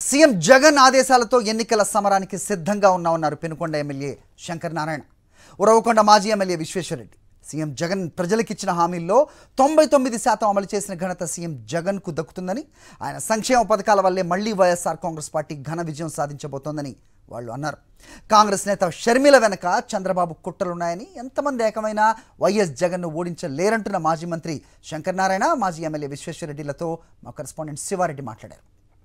CM Jagan ఆదేశాలతో ఎన్నికల సమరానికి సిద్ధంగా ఉన్నామన్నారు పెనుకొండ ఎమ్మెల్యే శంకర్ నారాయణ ఉరవకొండ మాజీ ఎమ్మెల్యే విశ్వేశ్వరరెడ్డి సీఎం జగన్ ప్రజలకిచ్చిన హామీల్లో తొంభై తొమ్మిది శాతం అమలు చేసిన ఘనత సీఎం జగన్కు దక్కుతుందని ఆయన సంక్షేమ పథకాల వల్లే మళ్లీ వైఎస్ఆర్ కాంగ్రెస్ పార్టీ ఘన విజయం సాధించబోతోందని వాళ్ళు అన్నారు కాంగ్రెస్ నేత షర్మిల వెనక చంద్రబాబు కుట్రలున్నాయని ఎంతమంది ఏకమైన వైఎస్ జగన్ను ఓడించలేరంటున్న మాజీ మంత్రి శంకర్ నారాయణ మాజీ ఎమ్మెల్యే విశ్వేశ్వరరెడ్డిలతో మా కరెస్పాండెంట్ శివారెడ్డి మాట్లాడారు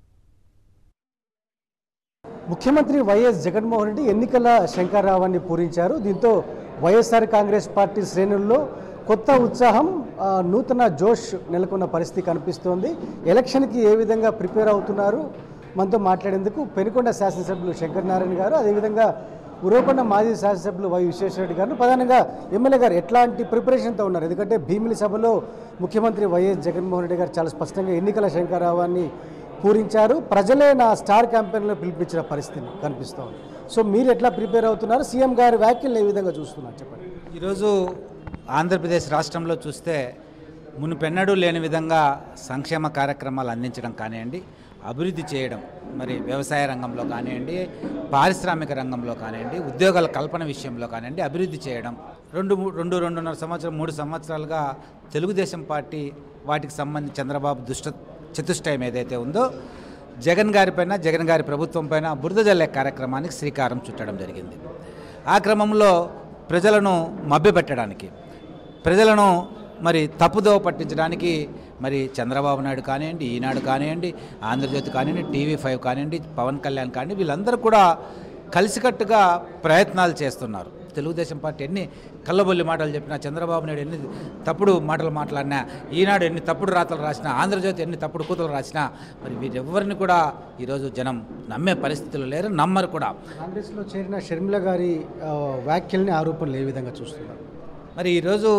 ముఖ్యమంత్రి వైఎస్ జగన్మోహన్ రెడ్డి ఎన్నికల శంకర్రావాన్ని పూరించారు దీంతో వైఎస్ఆర్ కాంగ్రెస్ పార్టీ శ్రేణుల్లో కొత్త ఉత్సాహం ఆ, నూతన జోష్ నెలకొన్న పరిస్థితి కనిపిస్తోంది ఎలక్షన్కి ఏ విధంగా ప్రిపేర్ అవుతున్నారు మనతో మాట్లాడేందుకు పెనుకొండ శాసనసభ్యులు శంకర్ నారాయణ గారు అదేవిధంగా ఉరవకొండ మాజీ శాసనసభ్యులు వై విశ్వేశ్వరరెడ్డి గారు ప్రధానంగా ఎమ్మెల్యే గారు ఎట్లాంటి ప్రిపరేషన్తో ఉన్నారు ఎందుకంటే భీమిలి సభలో ముఖ్యమంత్రి వైఎస్ జగన్మోహన్ రెడ్డి గారు చాలా స్పష్టంగా ఎన్నికల శంకరావాన్ని పూరించారు ప్రజలే నా స్టార్ క్యాంపెయిన్లో పిలిపించిన పరిస్థితి కనిపిస్తోంది సో మీరు ఎట్లా ప్రిపేర్ అవుతున్నారు సీఎం గారి వ్యాఖ్యలు ఏ విధంగా చూస్తున్నారు చెప్పండి ఈరోజు ఆంధ్రప్రదేశ్ రాష్ట్రంలో చూస్తే మునుపెన్నడూ లేని విధంగా సంక్షేమ కార్యక్రమాలు అందించడం కానివ్వండి అభివృద్ధి చేయడం మరి వ్యవసాయ రంగంలో కానివ్వండి పారిశ్రామిక రంగంలో కానివ్వండి ఉద్యోగాల కల్పన విషయంలో కానివ్వండి అభివృద్ధి చేయడం రెండు మూ- రెండు రెండున్నర సంవత్సరం మూడు సంవత్సరాలుగా తెలుగుదేశం పార్టీ వాటికి సంబంధించి చంద్రబాబు దుష్ట చతుష్టయం ఏదైతే ఉందో జగన్ గారి పైన జగన్ గారి ప్రభుత్వం పైన బురద జల్లే కార్యక్రమానికి శ్రీకారం చుట్టడం జరిగింది ఆ క్రమంలో ప్రజలను మభ్యపెట్టడానికి ప్రజలను మరి తప్పుదోవ పట్టించడానికి మరి చంద్రబాబు నాయుడు కానివ్వండి ఈనాడు కానివ్వండి ఆంధ్రజ్యోతి కానివ్వండి టీవీ ఫైవ్ కానివ్వండి పవన్ కళ్యాణ్ కానివ్వండి వీళ్ళందరూ కూడా కలిసికట్టుగా ప్రయత్నాలు చేస్తున్నారు తెలుగుదేశం పార్టీ ఎన్ని కళ్ళబొల్లి మాటలు చెప్పినా చంద్రబాబు నాయుడు ఎన్ని తప్పుడు మాటలు మాట్లాడినా ఈనాడు ఎన్ని తప్పుడు రాతలు రాసినా ఆంధ్రజ్యోతి ఎన్ని తప్పుడు కూతలు రాసినా మరి వీరెవ్వరిని కూడా ఈరోజు జనం నమ్మే పరిస్థితులు లేరు నమ్మరు కూడా కాంగ్రెస్లో చేరిన షర్మిల గారి ఆ, వ్యాఖ్యల్ని ఆరోపణలు ఏ విధంగా చూస్తున్నారు మరి ఈరోజు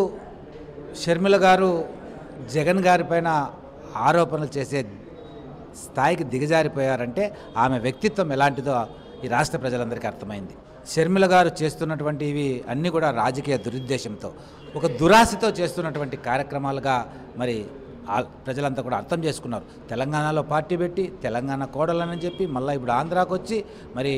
షర్మిల గారు జగన్ గారి పైన ఆరోపణలు చేసే స్థాయికి దిగజారిపోయారంటే ఆమె వ్యక్తిత్వం ఎలాంటిదో ఈ రాష్ట్ర ప్రజలందరికీ అర్థమైంది షర్మిల గారు చేస్తున్నటువంటి ఇవి అన్నీ కూడా రాజకీయ దురుద్దేశంతో ఒక దురాశతో చేస్తున్నటువంటి కార్యక్రమాలుగా మరి ఆ- ప్రజలంతా కూడా అర్థం చేసుకున్నారు తెలంగాణలో పార్టీ పెట్టి తెలంగాణ కోడలని చెప్పి మళ్ళీ ఇప్పుడు ఆంధ్రాకు వచ్చి మరి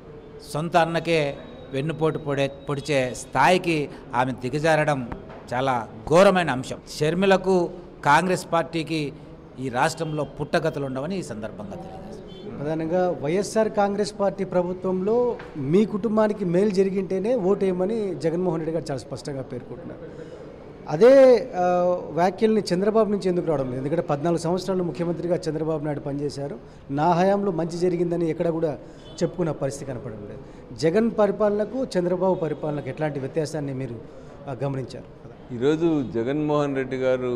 సొంత అన్నకే వెన్నుపోటు పొడే పొడిచే స్థాయికి ఆమె దిగజారడం చాలా ఘోరమైన అంశం షర్మిలకు కాంగ్రెస్ పార్టీకి ఈ రాష్ట్రంలో పుట్టగతులు ఉండవని ఈ సందర్భంగా తెలియజేస్తాను ప్రధానంగా వైఎస్ఆర్ కాంగ్రెస్ పార్టీ ప్రభుత్వంలో మీ కుటుంబానికి మేలు జరిగింటేనే ఓటేయమని జగన్మోహన్ రెడ్డి గారు చాలా స్పష్టంగా పేర్కొంటున్నారు అదే ఆ, వ్యాఖ్యల్ని చంద్రబాబు నుంచి ఎందుకు రావడం లేదు ఎందుకంటే పద్నాలుగు సంవత్సరాలు ముఖ్యమంత్రిగా చంద్రబాబు నాయుడు పనిచేశారు నా హయాంలో మంచి జరిగిందని ఎక్కడ కూడా చెప్పుకున్న పరిస్థితి కనపడడం లేదు జగన్ పరిపాలనకు చంద్రబాబు పరిపాలనకు ఎట్లాంటి వ్యత్యాసాన్ని మీరు ఆ, గమనించారు ఈరోజు జగన్మోహన్ రెడ్డి గారు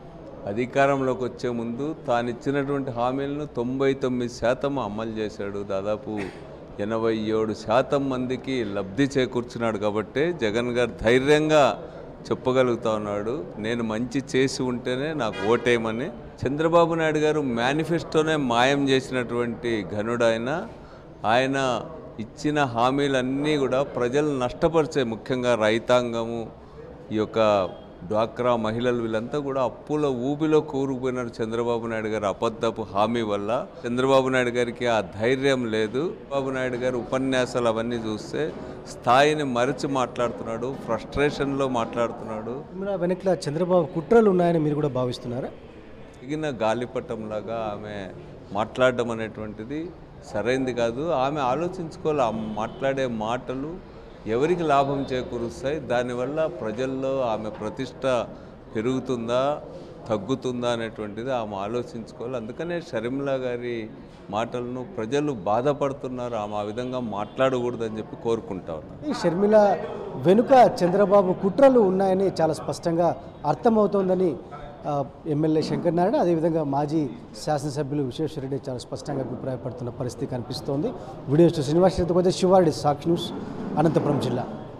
అధికారంలోకి వచ్చే ముందు తాను ఇచ్చినటువంటి హామీలను తొంభై తొమ్మిది శాతం అమలు చేశాడు దాదాపు ఎనభై ఏడు శాతం మందికి లబ్ధి చేకూర్చున్నాడు కాబట్టి జగన్ గారు ధైర్యంగా చెప్పగలుగుతా ఉన్నాడు నేను మంచి చేసి ఉంటేనే నాకు ఓటేయమని చంద్రబాబు నాయుడు గారు మేనిఫెస్టోనే మాయం చేసినటువంటి ఘనుడు ఆయన ఆయన ఇచ్చిన హామీలన్నీ కూడా ప్రజలు నష్టపరిచే ముఖ్యంగా రైతాంగము ఈ యొక్క డ్వాక్రా మహిళలు వీళ్ళంతా కూడా అప్పుల ఊబిలో కూరుకుపోయినారు చంద్రబాబు నాయుడు గారి అబద్ధపు హామీ వల్ల చంద్రబాబు నాయుడు గారికి ఆ ధైర్యం లేదు బాబు నాయుడు గారి ఉపన్యాసాలు అవన్నీ చూస్తే స్థాయిని మరిచి మాట్లాడుతున్నాడు ఫ్రస్ట్రేషన్లో మాట్లాడుతున్నాడు మీరు వెనక్ల చంద్రబాబు కుట్రలు ఉన్నాయని మీరు కూడా భావిస్తున్నారా తగిన గాలిపటంలాగా ఆమె మాట్లాడడం అనేటువంటిది సరైంది కాదు ఆమె ఆలోచించుకోవాలి ఆ మాట్లాడే మాటలు ఎవరికి లాభం చేకూరుస్తాయి దానివల్ల ప్రజల్లో ఆమె ప్రతిష్ట పెరుగుతుందా తగ్గుతుందా అనేటువంటిది ఆమె ఆలోచించుకోవాలి అందుకనే షర్మిల గారి మాటలను ప్రజలు బాధపడుతున్నారు ఆమె ఆ విధంగా మాట్లాడకూడదని చెప్పి కోరుకుంటా ఉన్నారు ఈ షర్మిల వెనుక చంద్రబాబు కుట్రలు ఉన్నాయని చాలా స్పష్టంగా అర్థమవుతోందని ఆ, ఎమ్మెల్యే శంకర్ నారాయణ అదేవిధంగా మాజీ శాసనసభ్యులు విశ్వేశ్వరరెడ్డి చాలా స్పష్టంగా అభిప్రాయపడుతున్న పరిస్థితి కనిపిస్తోంది వీడియోస్ శ్రీనివాస్ కొంచెం శివారెడ్డి సాక్షి న్యూస్ అనంతపురం జిల్లా